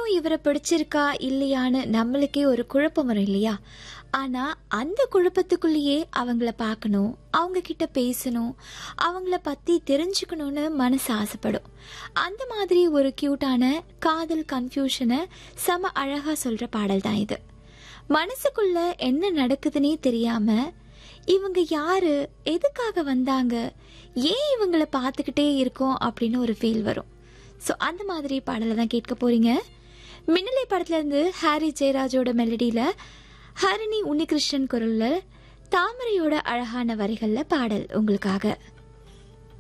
நமக்கும் இவரை பிடிச்சிருக்கா இல்லையான்னு நம்மளுக்கே ஒரு குழப்பம் வரும் இல்லையா ஆனா அந்த குழப்பத்துக்குள்ளேயே அவங்கள பார்க்கணும் அவங்க கிட்ட பேசணும் அவங்கள பத்தி தெரிஞ்சுக்கணும்னு மனசு ஆசைப்படும் அந்த மாதிரி ஒரு கியூட்டான காதல் கன்ஃபியூஷனை செம அழகா சொல்ற பாடல் தான் இது மனசுக்குள்ள என்ன நடக்குதுன்னே தெரியாம இவங்க யாரு எதுக்காக வந்தாங்க ஏன் இவங்களை பார்த்துக்கிட்டே இருக்கோம் அப்படின்னு ஒரு ஃபீல் வரும் ஸோ அந்த மாதிரி பாடலை தான் கேட்க போறீங்க மின்னலை படத்துல இருந்து ஹாரி ஜெயராஜோட மெலடியில ஹரிணி உன்னிகிருஷ்ணன் குரல்ல தாமரையோட அழகான வரிகள்ல பாடல் உங்களுக்காக